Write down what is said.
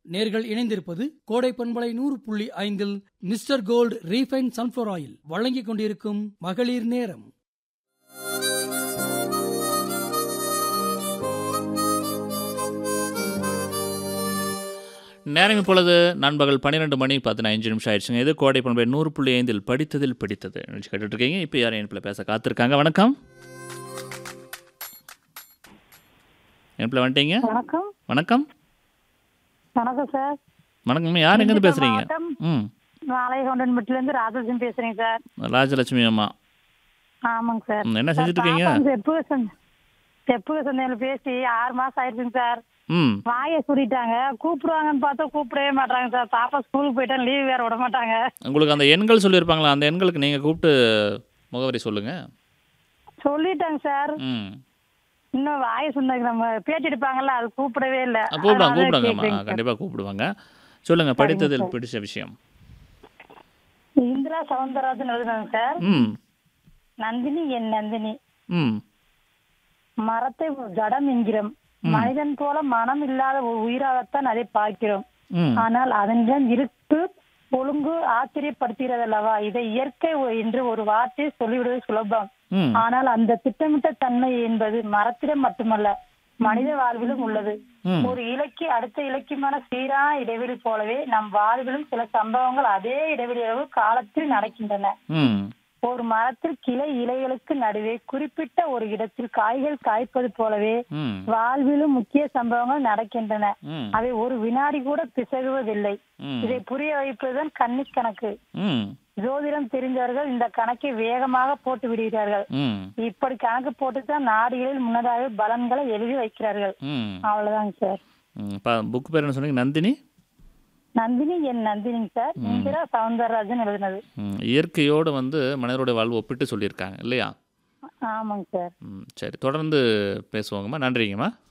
நேர்கள் இணைந்திருப்பது கோடை பண்பலை நூறு புள்ளி ஐந்தில் mister gold refine sunflower oil வழங்கிக் கொண்டிருக்கும் மகளிர் நேரம் நேரம் இப்பொழுது நண்பகல் பன்னிரெண்டு மணி பதினஞ்சு நிமிஷம் ஆயிடுச்சுங்க இது கோடை பண்பை நூறு புள்ளி ஐந்தில் படித்ததில் பிடித்தது நிகழ்ச்சி கேட்டுட்டு இருக்கீங்க இப்போ யாரும் இணைப்பில் பேச காத்திருக்காங்க வணக்கம் இணைப்பில் வந்துட்டீங்க வணக்கம் வணக்கம் வணக்கம் சார் வணக்கம் யார் எங்கேருந்து திண்டுக்கல் பேசுகிறீங்க மாவட்டம் ம் மாலைகொண்டன்பட்டில இருந்து ராஜலட்சுமி பேசுறேங்க சார் ராஜலட்சுமி அம்மா ஆமாங்க சார் ம், என்ன சார், செஞ்சுட்டு இருக்கீங்க பாப்பாங்க செப்புக சந்தை செப்புக சந்தையில பேசி ஆறு மாசம் ஆயிடுச்சுங்க சார் ம் வாயை சுரிட்டாங்க கூப்பிடுவாங்கன்னு பார்த்தா கூப்பிடவே மாட்டாங்க சார் பாப்பா ஸ்கூலுக்கு போயிட்டா லீவ் வேற விட மாட்டாங்க உங்களுக்கு அந்த எண்கள் சொல்லியிருப்பாங்களா அந்த எண்களுக்கு நீங்கள் கூப்பிட்டு முகவரி சொல்லுங்கள் சொல்லிட்டாங்க சார் ம் இன்னும் வாயை சொன்னாங்க நம்ம பேட்டி எடுப்பாங்கல்ல அது கூப்பிடவே இல்லை ஆ, கூப்பிடுவாங்க அதனால கூப்பிடுவாங்கம்மா கேக்குறேங்க சார். கண்டிப்பாக கூப்பிடுவாங்க சொல்லுங்கள் படித்ததில் பிடிச்ச விஷயம் இந்திரா சவுந்தரராஜன் எழுதுனாங்க சார் ம் நந்தினி என் நந்தினி ம் மரத்தை ஜடம் என்கிறோம் மனிதன் போல மனம் இல்லாத ஒரு உயிராகத்தான் அதை பார்க்கிறோம் ம் ஆனால் அதனிடம் இருட்டு ஒழுங்கு ஆச்சரியப்படுத்துகிறது அல்லவா இதை இயற்கை ஒ- என்று ஒரு வார்த்தையை சொல்லிவிடுவது சுலபம் ம் ஆனால் அந்த திட்டமிட்ட தன்மை என்பது மரத்திடம் மட்டுமல்ல மனித வாழ்விலும் உள்ளது ம். ஒரு இலக்கு அடுத்த இலக்கியமான சீரான இடைவெளி போலவே நம் வாழ்விலும் சில சம்பவங்கள் அதே இடைவெளி அளவு காலத்தில் நடக்கின்றன ம் ஒரு மரத்தில் கிளை இலைகளுக்கு நடுவே குறிப்பிட்ட ஒரு இடத்தில் காய்கள் காய்ப்பது போலவே ம் வாழ்விலும் முக்கிய சம்பவங்கள் நடக்கின்றன ம் அவை ஒரு வினாடி கூட பிசகுவதில்லை ம் இதை புரிய வைப்பதுதான் கன்னிக் கணக்கு ம் ஜோதிடம் தெரிந்தவர்கள் இந்த கணக்கை வேகமாக போட்டு விடுகிறார்கள் ம் இப்படி கணக்கு போட்டுதான் நாடுகளில் முன்னதாக பலன்களை எழுதி வைக்கிறார்கள் ம் அவ்வளவுதாங்க சார் ம் இப்போ புக் பேர் என்ன சொன்னீங்க நந்தினி நந்தினி என் நந்தினிங்க சார் இந்திரா சவுந்தரராஜன் எழுதினது ம் இயற்கையோடு வந்து மனிதருடைய வாழ்வு ஒப்பிட்டு சொல்லியிருக்காங்க இல்லையா ஆமாங்க சார் ம் சரி தொடர்ந்து பேசுவோங்கம்மா நன்றிங்கம்மா